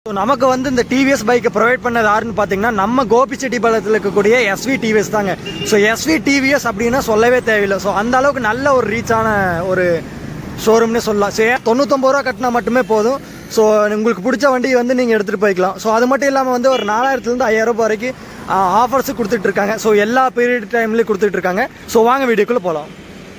So, நமக்கு வந்து இந்த டிவிஎஸ் பைக்கை ப்ரொவைட் பண்ணது யாருன்னு பார்த்தீங்கன்னா நம்ம கோபிச்செட்டிப்பாளையத்தில் இருக்கக்கூடிய எஸ்வி டிவிஎஸ் தாங்க ஸோ எஸ்வி டிவிஎஸ் அப்படின்னா சொல்லவே தேவையில்லை ஸோ அந்த அளவுக்கு நல்ல ஒரு ரீச்சான ஒரு ஷோரூம்னே சொல்லலாம் சரி தொண்ணூத்தொம்பது ரூபா கட்டினா மட்டுமே போதும் ஸோ உங்களுக்கு பிடிச்ச வண்டி வந்து நீங்கள் எடுத்துகிட்டு போய்க்கலாம் ஸோ அது மட்டும் இல்லாமல் வந்து ஒரு நாலாயிரத்துலேருந்து ஐயாயிரம் ரூபாய் வரைக்கும் ஆஃபர்ஸ் கொடுத்துட்டு இருக்காங்க ஸோ எல்லா பீரியட் டைம்லேயும் கொடுத்துட்டு இருக்காங்க ஸோ வாங்க வீடியோக்குள்ளே போகலாம்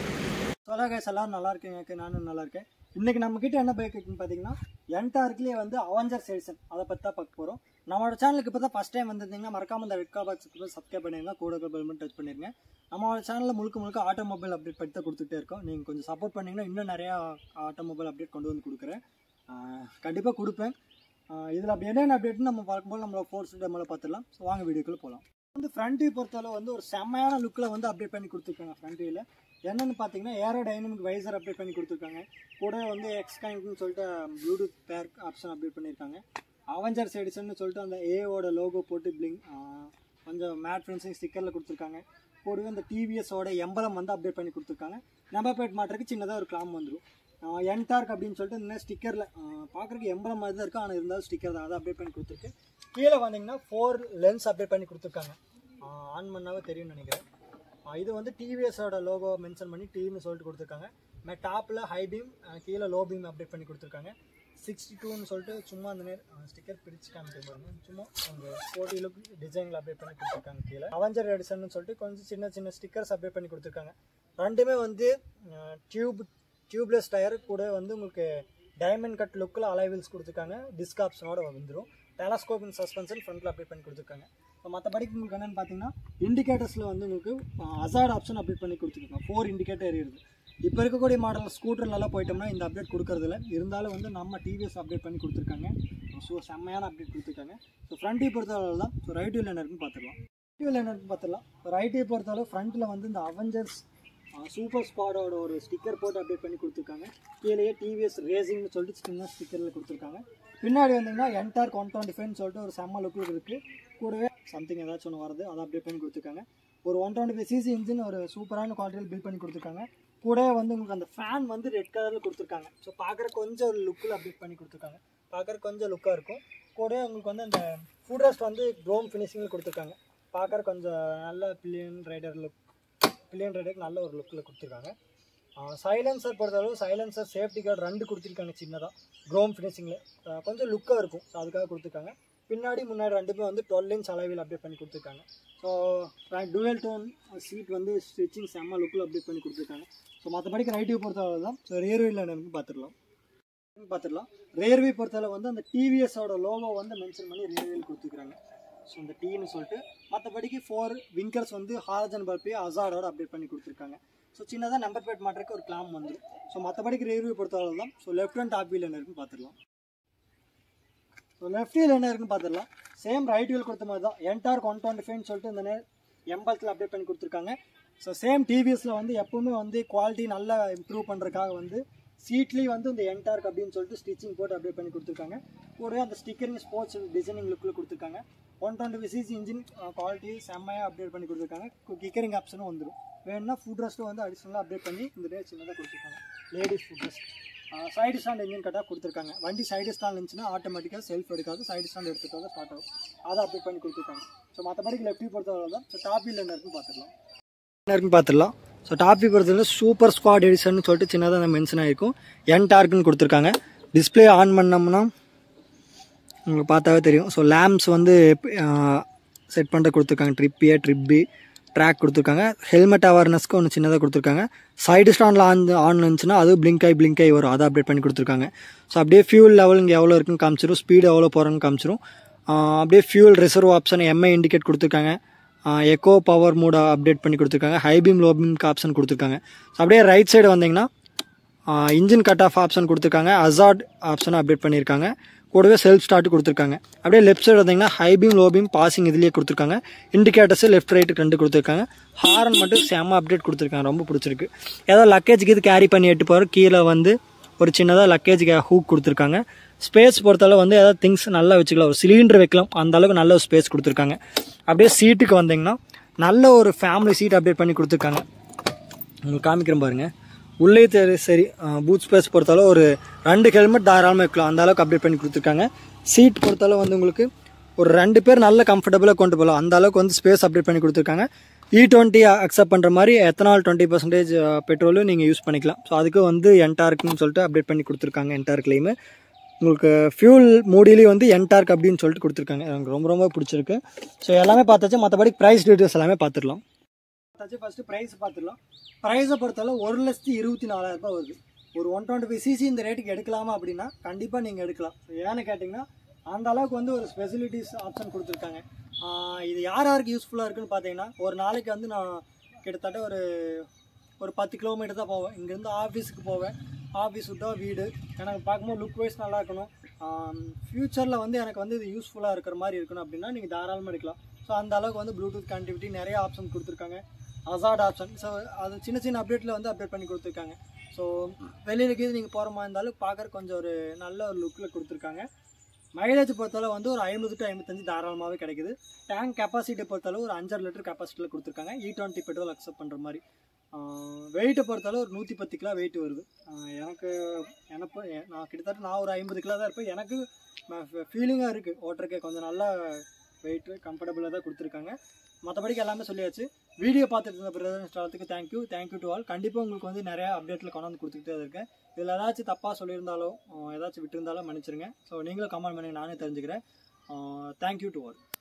சொல்ல கைஸ் எல்லாரும் நல்லா இருக்கீங்க நானும் நல்லா இருக்கேன் இன்னைக்கு நம்ம கிட்ட என்ன பைக் இருக்குன்னு பார்த்தீங்கன்னா என்டார்க்லேயே வந்து அவஞ்சர் எடிஷன் அதை பற்றி தான் பார்க்க போகிறோம் நம்மளோட சேனலுக்கு இப்போ தான் ஃபஸ்ட் டைம் வந்திருந்தீங்கன்னா மறக்காம இந்த ரெட் கால் பாக்ஸுக்கு போய் சப்ஸ்கிரைப் பண்ணிருங்க கூட பெல் மட்டும் டச் பண்ணிருங்க நம்மளோட சேனலில் முழுக்க முழுக்க ஆட்டோமொபைல் அப்டேட் பற்றி தான் கொடுத்துட்டே இருக்கோம் நீங்கள் கொஞ்சம் சப்போர்ட் பண்ணீங்கன்னா இன்னும் நிறையா ஆட்டோமொபைல் அப்டேட் கொண்டு வந்து கொடுக்குறேன் கண்டிப்பாக கொடுப்பேன் இதில் அப்படி என்னென்ன அப்டேட்னு நம்ம பார்க்கும்போது நம்மளோட ஃபோர்ஸ் டெமோவில் பார்த்துடலாம் ஸோ வாங்க வீடியோக்குள்ளே போகலாம் வந்து ஃப்ரண்ட் வியூ பொறுத்தளவு வந்து ஒரு செம்மையான லுக்கில் வந்து அப்டேட் பண்ணி கொடுத்துருக்காங்க ஃப்ரண்ட் வியூவில் என்னென்னு பார்த்தீங்கன்னா ஏரோ டைனமிக் வைசர் அப்டேட் பண்ணி கொடுத்துருக்காங்க கூட வந்து எக்ஸ்கைன்னு சொல்லிட்டு ப்ளூடூத் பேர் ஆப்ஷன் அப்டேட் பண்ணியிருக்காங்க அவெஞ்சர்ஸ் எடிஷன் சொல்லிட்டு அந்த ஏவோட லோகோ போட்டு பிளிங் கொஞ்சம் மேட் ஃபினிஷிங் ஸ்டிக்கரில் கொடுத்துருக்காங்க கூடவே இந்த டிவிஎஸோட எம்பலம் வந்து அப்டேட் பண்ணி கொடுத்துருக்காங்க நம்பர் பிளேட் மாட்டுறதுக்கு சின்னதாக ஒரு கிளாம் வந்துடும் என்டார்க் அப்படின்னு சொல்லிட்டு இந்த ஸ்டிக்கரில் பார்க்குறதுக்கு எம்பலம் மாதிரி தான் இருக்கும் ஆனால் இருந்தாலும் ஸ்டிக்கர் தான் அதை அப்டேட் பண்ணி கொடுத்துருக்கு கீழே வந்தீங்கன்னா ஃபோர் லென்ஸ் அப்டேட் பண்ணி கொடுத்துருக்காங்க ஆன் பண்ணாவே தெரியும்னு நினைக்கிறேன் ஆ, இது வந்து டிவிஎஸோட லோகோ மென்ஷன் பண்ணி டிவின்னு சொல்லிட்டு கொடுத்துருக்காங்க மே டாப்பில் ஹை பீம் கீழே லோ பீம் அப்டேட் பண்ணி கொடுத்துருக்காங்க சிக்ஸ்டி டூன்னு சொல்லிட்டு சும்மா அந்த நேர் ஸ்டிக்கர் பிரிச்சு காமிக்க பாருங்க சும்மா அந்த ஃபோர்ட்டி லுக் டிசைனில் அப்டேட் பண்ணி கொடுத்துருக்காங்க கீழே அவஞ்சர் எடிஷன் சொல்லிட்டு கொஞ்சம் சின்ன சின்ன ஸ்டிக்கர்ஸ் அப்டேட் பண்ணி கொடுத்துருக்காங்க ரெண்டுமே வந்து டியூப் டியூப்லெஸ் டயர் கூட வந்து உங்களுக்கு டைமண்ட் கட் லுக்கில் அலைவில்ஸ் கொடுத்துருக்காங்க டிஸ்க் ஆப்ஷனோட வந்துடும் டெலஸ்கோப் சஸ்பென்ஷன் ஃப்ரண்ட்டில் அப்டேட் பண்ணி கொடுத்துருக்காங்க இப்போ மற்றபடிக்கு உங்களுக்கு என்னென்னு பார்த்தீங்கன்னா இண்டிகேட்டர்ஸில் வந்து உங்களுக்கு அசாட் ஆப்ஷன் அப்டேட் பண்ணி கொடுத்துருக்காங்க ஃபோர் இண்டிகேட்டர் இருக்குது இப்போ இருக்கக்கூடிய மாடல் ஸ்கூட்டர்லலாம் போயிட்டோம்னா இந்த அப்டேட் கொடுக்கறதில்ல இருந்தாலும் வந்து நம்ம டிவிஎஸ் அப்டேட் பண்ணி கொடுத்துருக்காங்க ஸோ செம்மையான அப்டேட் கொடுத்துருக்காங்க ஸோ ஃப்ரண்ட் வியூ பொறுத்தளவு தான் ஸோ ரைட் வியூவில் என்ன இருக்குன்னு பார்த்துக்கலாம் ரைட் வியூவில் என்ன இருக்குன்னு பார்த்துக்கலாம் ரைட் வியூ பொறுத்தளவு ஃப்ரண்ட்டில் வந்து இந்த அவெஞ்சர்ஸ் சூப்பர் ஸ்குவாடோட ஒரு ஸ்டிக்கர் போட்டு அப்டேட் பண்ணி கொடுத்துருக்காங்க கீழேயே டிவிஎஸ் ரேசிங்னு சொல்லிட்டு சின்ன ஸ்டிக்கரில் கொடுத்துருக்காங்க பின்னாடி வந்தீங்கன்னா என்டார் ஒன் டுவெண்ட்டி ஃபைவ்னு சொல்லிட்டு ஒரு செம்ம லுக்கில் இருக்குது கூடவே சம்திங் ஏதாச்சும் ஒன்று வருது அதை அப்டேட் பண்ணி கொடுத்துருக்காங்க ஒரு one twenty five CC engine ஒரு சூப்பரான குவாலிட்டியில் பில்ட் பண்ணி கொடுத்துருக்காங்க கூடவே வந்து உங்களுக்கு அந்த ஃபேன் வந்து ரெட் கலரில் கொடுத்துருக்காங்க ஸோ பார்க்குற கொஞ்சம் ஒரு லுக்கில் அப்டேட் பண்ணி கொடுத்துருக்காங்க பார்க்குற கொஞ்சம் லுக்காக இருக்கும் கூடவே உங்களுக்கு வந்து அந்த ஃபுட் ரெஸ்ட் வந்து க்ரோம் ஃபினிஷிங்கில் கொடுத்துருக்காங்க பார்க்குற கொஞ்சம் நல்ல பில்லியன் ரைடர் லுக் பில்லியன் ரைடருக்கு நல்ல ஒரு லுக்கில் கொடுத்துருக்காங்க சைலன்சர் பொறுத்தளவு சைலன்சர் சேஃப்டி கார்டு ரெண்டு கொடுத்துருக்காங்க சின்னதாக க்ரோம் ஃபினிஷிங்கில் கொஞ்சம் லுக்காக இருக்கும் ஸோ அதுக்காக கொடுத்துருக்காங்க பின்னாடி முன்னாடி ரெண்டுமே வந்து டுவெல் இன்ச் அளவில் அப்டேட் பண்ணி கொடுத்துருக்காங்க ஸோ டுவெல் டோன் சீட் வந்து ஸ்டிச்சிங் செம்ம லுக்கில் அப்டேட் பண்ணி கொடுத்துருக்காங்க ஸோ மற்றபடிக்கு ரைட் வியூ பொறுத்தளவு தான் ஸோ ரியர் வியூவில் என்னன்னு பார்த்துடலாம் பார்த்துடலாம் ரியர் வியூ பொறுத்தளவு வந்து அந்த டிவிஎஸோட லோகோ வந்து மென்ஷன் பண்ணி ரியர் வியூவில் கொடுத்துருக்காங்க ஸோ இந்த டீன்னு சொல்லிட்டு மற்றபடிக்கு ஃபோர் விங்கர்ஸ் வந்து ஹாரஜன் பல்பி அசாடோட அப்டேட் பண்ணி கொடுத்துருக்காங்க ஸோ சின்னதாக நம்பர் பிளேட் மாட்டுறதுக்கு ஒரு கிளாம் வந்துடும் ஸோ மற்றபடிக்கு ரிவ்யூ பொறுத்தளவு தான் so left and top wheel என்ன இருக்குன்னு பார்த்துடலாம் ஸோ லெஃப்ட் வீல் என்ன இருக்குன்னு பார்த்துடலாம் சேம் ரைட் வீல் கொடுத்த மாதிரி தான் என்டார் ஒன் டுவெண்ட்டி ஃபைவ்னு சொல்லிட்டு இந்த நேர் எம்பலத்தில் அப்டேட் பண்ணி கொடுத்துருக்காங்க ஸோ சேம் டிவிஎஸில் வந்து எப்பவுமே வந்து குவாலிட்டி நல்லா இம்ப்ரூவ் பண்ணுறதுக்காக வந்து சீட்லேயும் வந்து இந்த என்டார்க் அப்படின்னு சொல்லிட்டு ஸ்டிச்சிங் போட்டு அப்டேட் பண்ணி கொடுத்துருக்காங்க கூடவே அந்த ஸ்டிக்கரிங் ஸ்போர்ட்ஸ் டிசைனிங் லுக்கில் கொடுத்துருக்காங்க one twenty CC engine quality செம்மையாக அப்டேட் பண்ணி கொடுத்துருக்காங்க கிக்கரிங் ஆப்ஷனும் வந்துடும் வேணும்னா ஃபுட் ரெஸ்ட்டும் வந்து அடிஷ்னலாக அப்டேட் பண்ணி இந்த டே சின்னதாக கொடுத்துருக்காங்க ladies foot rest side stand engine கட்டாக கொடுத்துருக்காங்க வண்டி சைடு ஸ்டாண்ட் இருந்துச்சுன்னா ஆட்டோமேட்டிக்காக செல்ஃப் எடுக்காது சைடு ஸ்டாண்ட் எடுத்துக்காக ஸ்டார்ட் ஆகும் அதை அப்டேட் பண்ணி கொடுத்துருக்காங்க ஸோ மற்றபடிக்கு லெஃப்ட் பொறுத்தவரை தான் ஸோ டாப் வீல் என்ன இருக்குன்னு பார்த்துக்கலாம் என்ன இருக்குன்னு பார்த்துடலாம் ஸோ டாப் பொறுத்தவரை சூப்பர் ஸ்குவாட் எடிஷன் சொல்லிட்டு சின்னதாக அந்த மென்ஷன் ஆகிருக்கும் என் டார்க்குன்னு கொடுத்துருக்காங்க டிஸ்பிளே ஆன் பண்ணோம்னா உங்களுக்கு பார்த்தாவே தெரியும் ஸோ லேம்ப்ஸ் வந்து செட் பண்ணிட்டு கொடுத்துருக்காங்க trip A trip B track கொடுத்துருக்காங்க ஹெல்மெட் அவேர்னஸ்க்கு ஒன்று சின்னதாக கொடுத்துருக்காங்க சைடு ஸ்டாண்டில் ஆன் ஆன் இருந்துச்சுன்னா அது பிளிங்க் ஆகி பிளிங்க் ஆகி வரும் அதை அப்டேட் பண்ணி கொடுத்துருக்காங்க ஸோ அப்படியே ஃபியூல் லெவல் இங்கே எவ்வளோ இருக்குன்னு காமிச்சிரும் ஸ்பீடு எவ்வளோ போகிறோன்னு காமிச்சிரும் ஆஹ் அப்படியே fuel reserve option MI indicate கொடுத்துருக்காங்க எக்கோ பவர் மூட அப்டேட் பண்ணி கொடுத்துருக்காங்க ஹை பீம் லோ பீம்க்கு ஆப்ஷன் கொடுத்துருக்காங்க ஸோ அப்படியே ரைட் சைடு வந்தீங்கன்னா இன்ஜின் கட் ஆஃப் ஆப்ஷன் கொடுத்துருக்காங்க அசாட் ஆப்ஷன் அப்டேட் பண்ணியிருக்காங்க கூடவே செல்ஃப் ஸ்டார்ட் கொடுத்துருக்காங்க அப்படியே லெஃப்ட் சைடு வந்தீங்கன்னா high beam low beam passing இதுலேயே கொடுத்துருக்காங்க இண்டிகேட்டர்ஸ் லெஃப்ட் ரைட்டு ரெண்டு கொடுத்துருக்காங்க ஹாரன் மட்டும் செம்ம அப்டேட் கொடுத்துருக்காங்க ரொம்ப பிடிச்சிருக்கு ஏதோ லக்கேஜுக்கு இது கேரி பண்ணி எட்டு போகிற கீழே வந்து ஒரு சின்னதாக லக்கேஜுக்கு ஹூக் கொடுத்துருக்காங்க ஸ்பேஸ் பொறுத்தளவு வந்து ஏதாவது திங்ஸ் நல்லா வச்சுக்கலாம் ஒரு சிலிண்டர் வைக்கலாம் அந்த அளவுக்கு நல்ல ஒரு ஸ்பேஸ் கொடுத்துருக்காங்க அப்படியே சீட்டுக்கு வந்தீங்கன்னா நல்ல ஒரு ஃபேமிலி சீட் அப்டேட் பண்ணி கொடுத்துருக்காங்க உங்களுக்கு காமிக்கிறேன் பாருங்க உள்ளே தெரி சரி பூட் ஸ்பேஸ் பொறுத்தளவு ஒரு ரெண்டு ஹெல்மெட் தாராளமாக வைக்கலாம் அந்த அளவுக்கு அப்டேட் பண்ணி கொடுத்துருக்காங்க சீட் பொறுத்தளவு வந்து உங்களுக்கு ஒரு ரெண்டு பேர் நல்ல கம்ஃபர்டபுளாக கொண்டு போகலாம் அந்த அளவுக்கு வந்து ஸ்பேஸ் அப்டேட் பண்ணி கொடுத்துருக்காங்க இ டுவெண்ட்டி அக்செப்ட் பண்ணுற மாதிரி எத்தனால் டுவெண்ட்டி பர்சன்டேஜ் பெட்ரோலும் நீங்கள் யூஸ் பண்ணிக்கலாம் ஸோ அதுக்கு வந்து என்டார்க்குன்னு சொல்லிட்டு அப்டேட் பண்ணி கொடுத்துருக்காங்க என்டார்க்லேயுமே உங்களுக்கு ஃபியூல் மூடிலேயும் வந்து என்டார்க் அப்படின்னு சொல்லிட்டு கொடுத்துருக்காங்க எனக்கு ரொம்ப ரொம்ப பிடிச்சிருக்கு ஸோ எல்லாமே பார்த்தாச்சு மற்றபடி ப்ரைஸ் டீட்டெயில்ஸ் எல்லாமே பார்த்துடலாம் பார்த்தாச்சு ஃபஸ்ட்டு ப்ரைஸ் பார்த்துடலாம் ப்ரைஸை பொறுத்தளவு ஒரு லட்சத்தி இருபத்தி நாலாயிரம் ரூபாய் வருது ஒரு ஒன் டுவெண்ட்டி ஃபைவ் சிசி இந்த ரேட்டுக்கு எடுக்கலாமா அப்படின்னா கண்டிப்பாக நீங்கள் எடுக்கலாம் ஸோ ஏன்னு கேட்டிங்கன்னா அந்த அளவுக்கு வந்து ஒரு ஸ்பெசிலிட்டிஸ் ஆப்ஷன் கொடுத்துருக்காங்க ஆஹ் இது யார் யாருக்கு யூஸ்ஃபுல்லாக இருக்குன்னு பார்த்தீங்கன்னா ஒரு நாளைக்கு வந்து நான் கிட்டத்தட்ட ஒரு ஒரு பத்து கிலோமீட்டர் தான் போவேன் இங்கேருந்து ஆஃபீஸுக்கு போவேன் ஆஃபீஸ் விட்டா வீடு எனக்கு பார்க்கும்போது லுக் வைஸ் நல்லா இருக்கணும் ஃப்யூச்சரில் வந்து எனக்கு வந்து இது யூஸ்ஃபுல்லாக இருக்கிற மாதிரி இருக்கணும் அப்படின்னா நீங்கள் தாராளமாக எடுக்கலாம் ஸோ அந்த அளவுக்கு வந்து ப்ளூடூத் கனெக்டிவிட்டி நிறைய ஆப்ஷன் கொடுத்துருக்காங்க அசாட் ஆப்ஷன் ஸோ அது சின்ன சின்ன அப்டேட்டில் வந்து அப்டேட் பண்ணி கொடுத்துருக்காங்க ஸோ வெளியில கீது நீங்கள் போகிற மாதிரி இருந்தாலும் பார்க்குற கொஞ்சம் ஒரு நல்ல ஒரு லுக்கில் கொடுத்துருக்காங்க மைலேஜ் பொறுத்தளவு வந்து ஒரு ஐம்பது டு ஐம்பத்தஞ்சு தாராளமாகவே கிடைக்குது டேங்க் கெப்பாசிட்டி பொறுத்தளவு ஒரு அஞ்சரை லிட்டர் கெப்பாசிட்டியில் கொடுத்துருக்காங்க இ டுவெண்ட்டி பெட்ரோல் அக்செப்ட் பண்ணுற மாதிரி வெயிட்டை பொறுத்தளவு ஒரு நூற்றி பத்து கிலோ வெயிட் வருது ஆஹ் எனக்கு எனக்கு நான் கிட்டத்தட்ட நான் ஒரு ஐம்பது கிலோ தான் இருப்பேன் எனக்கு ஃபீலிங்காக இருக்குது ஓட்டுறக்கே கொஞ்சம் நல்லா வெயிட்டு கம்ஃபர்டபுளாக தான் கொடுத்துருக்காங்க மற்றபடிக்கு எல்லாமே சொல்லியாச்சு வீடியோ பார்த்துட்டு இருந்த பிரதர் ஸ்டாலத்துக்கு தேங்க்யூ தேங்க்யூ டு ஆல் கண்டிப்பாக உங்களுக்கு வந்து நிறையா அப்டேட்டில் கொண்டாந்து கொடுத்துக்கிட்டே தான் இருக்கேன் இதில் ஏதாச்சும் தப்பாக சொல்லியிருந்தாலோ அஹ் ஏதாச்சும் விட்டுருந்தாலும் மன்னிச்சிருங்க ஸோ நீங்களும் கமெண்ட் பண்ணி நானே தெரிஞ்சுக்கிறேன் தேங்க்யூ டு ஆல்